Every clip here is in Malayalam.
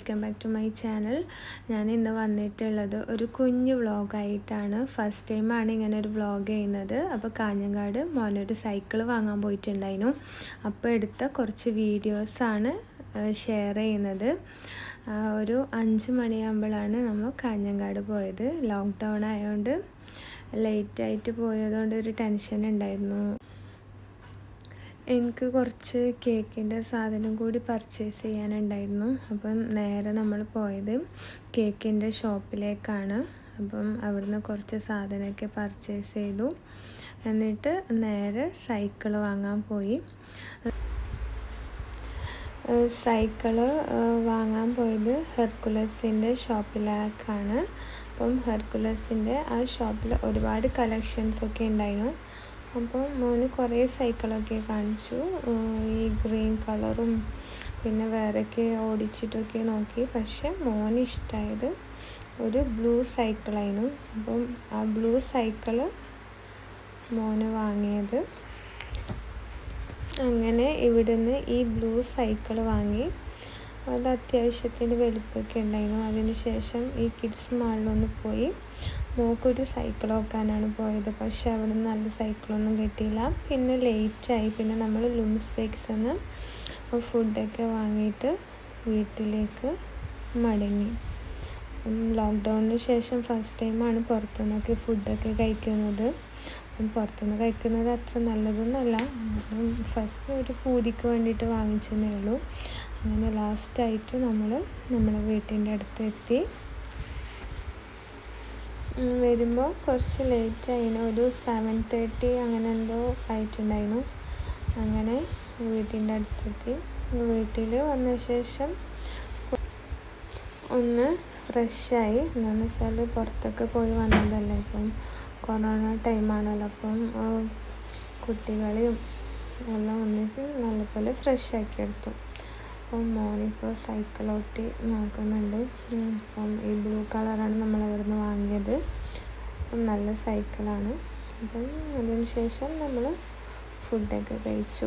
welcome back to my channel ഞാൻ ഇന്ന് വന്നിട്ടുള്ളത് ഒരു കുഞ്ഞു വ്ളോഗായിട്ടാണ് ഫസ്റ്റ് ടൈമാണ് ഇങ്ങനെ ഒരു വ്ളോഗ് ചെയ്യുന്നത് അപ്പോൾ കാഞ്ഞങ്ങാട് മോനൊരു സൈക്കിൾ വാങ്ങാൻ പോയിട്ടുണ്ടായിരുന്നു അപ്പോൾ എടുത്ത കുറച്ച് വീഡിയോസാണ് ഷെയർ ചെയ്യുന്നത് ഒരു അഞ്ച് മണിയാകുമ്പോഴാണ് നമ്മൾ കാഞ്ഞങ്ങാട് പോയത് ലോക്ക്ഡൗൺ ആയതുകൊണ്ട് ലേറ്റായിട്ട് പോയതുകൊണ്ട് ഒരു ടെൻഷൻ ഉണ്ടായിരുന്നു എനിക്ക് കുറച്ച് കേക്കിൻ്റെ സാധനം കൂടി പർച്ചേസ് ചെയ്യാനുണ്ടായിരുന്നു അപ്പം നേരെ നമ്മൾ പോയത് കേക്കിൻ്റെ ഷോപ്പിലേക്കാണ് അപ്പം അവിടുന്ന് കുറച്ച് സാധനമൊക്കെ പർച്ചേസ് ചെയ്തു എന്നിട്ട് നേരെ സൈക്കിൾ വാങ്ങാൻ പോയി സൈക്കിള് വാങ്ങാൻ പോയത് ഹെർക്കുലസിൻ്റെ ഷോപ്പിലേക്കാണ് അപ്പം ഹെർക്കുലസിൻ്റെ ആ ഷോപ്പിൽ ഒരുപാട് കളക്ഷൻസൊക്കെ ഉണ്ടായിരുന്നു അപ്പോൾ മോന് കുറേ സൈക്കിളൊക്കെ കാണിച്ചു ഈ ഗ്രീൻ കളറും പിന്നെ വേറെയൊക്കെ ഓടിച്ചിട്ടൊക്കെ നോക്കി പക്ഷെ മോന് ഇഷ്ടമായത് ഒരു ബ്ലൂ സൈക്കിളായിരുന്നു അപ്പം ആ ബ്ലൂ സൈക്കിള് മോന് വാങ്ങിയത് അങ്ങനെ ഇവിടുന്ന് ഈ ബ്ലൂ സൈക്കിൾ വാങ്ങി അത് അത്യാവശ്യത്തിന് വലുപ്പമൊക്കെ ഉണ്ടായിരുന്നു അതിന് ശേഷം ഈ കിഡ്സ് മാളിലൊന്ന് പോയി മോക്കൊരു സൈക്കിൾ നോക്കാനാണ് പോയത് പക്ഷെ അവിടെ നിന്ന് നല്ല സൈക്കിളൊന്നും കിട്ടിയില്ല പിന്നെ ലേറ്റായി പിന്നെ നമ്മൾ ലുംസ് ബേക്സ് എന്ന് ഫുഡൊക്കെ വാങ്ങിയിട്ട് വീട്ടിലേക്ക് മടങ്ങി ലോക്ക്ഡൗണിന് ശേഷം ഫസ്റ്റ് ടൈമാണ് പുറത്തുനിന്നൊക്കെ ഫുഡൊക്കെ കഴിക്കുന്നത് പുറത്തുനിന്ന് കഴിക്കുന്നത് അത്ര നല്ലതൊന്നുമല്ല ഫസ്റ്റ് ഒരു പൂതിക്ക് വേണ്ടിയിട്ട് വാങ്ങിച്ചതേ ഉള്ളൂ അങ്ങനെ ലാസ്റ്റായിട്ട് നമ്മൾ നമ്മുടെ വീട്ടിൻ്റെ അടുത്ത് എത്തി വരുമ്പോൾ കുറച്ച് ലേറ്റ് ആയിരുന്നു ഒരു സെവൻ തേർട്ടി അങ്ങനെ എന്തോ ആയിട്ടുണ്ടായിരുന്നു അങ്ങനെ വീട്ടിൻ്റെ അടുത്തെത്തി വീട്ടിൽ വന്ന ശേഷം ഒന്ന് ഫ്രഷായി എന്താണെന്ന് വെച്ചാൽ പുറത്തൊക്കെ പോയി വന്നതല്ലേ ഇപ്പം കൊറോണ ടൈമാണല്ലോ അപ്പം കുട്ടികളെയും എല്ലാം ഒന്നിച്ച് നല്ലപോലെ ഫ്രഷ് ആക്കി എടുത്തു അപ്പം മോനിപ്പോൾ സൈക്കിൾ ഓട്ടി നോക്കുന്നുണ്ട് അപ്പം ഈ ബ്ലൂ കളറാണ് നമ്മൾ അവിടെ നിന്ന് വാങ്ങിയത് അപ്പം നല്ല സൈക്കിളാണ് അപ്പം അതിന് ശേഷം നമ്മൾ ഫുഡൊക്കെ കഴിച്ചു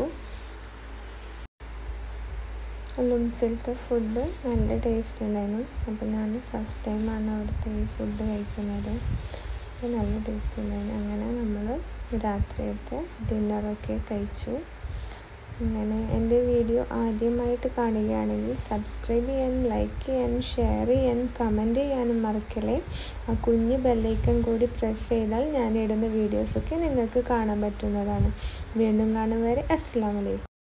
ലുംസിലത്തെ ഫുഡ് നല്ല ടേസ്റ്റ് ഉണ്ടായിരുന്നു അപ്പോൾ ഞാൻ ഫസ്റ്റ് ടൈമാണ് അവിടുത്തെ ഈ ഫുഡ് കഴിക്കുന്നത് അപ്പോൾ നല്ല ടേസ്റ്റ് ഉണ്ടായിരുന്നു അങ്ങനെ നമ്മൾ രാത്രിയത്തെ ഡിന്നറൊക്കെ കഴിച്ചു അങ്ങനെ എൻ്റെ വീഡിയോ ആദ്യമായിട്ട് കാണുകയാണെങ്കിൽ സബ്സ്ക്രൈബ് ചെയ്യാനും ലൈക്ക് ചെയ്യാനും ഷെയർ ചെയ്യാനും കമൻറ്റ് ചെയ്യാനും മറക്കല്ലേ ആ കുഞ്ഞ് ബെല്ലൈക്കൺ കൂടി പ്രസ് ചെയ്താൽ ഞാൻ ഇടുന്ന വീഡിയോസൊക്കെ നിങ്ങൾക്ക് കാണാൻ പറ്റുന്നതാണ് വീണ്ടും കാണും വരെ അസ്സാം വലൈക്കും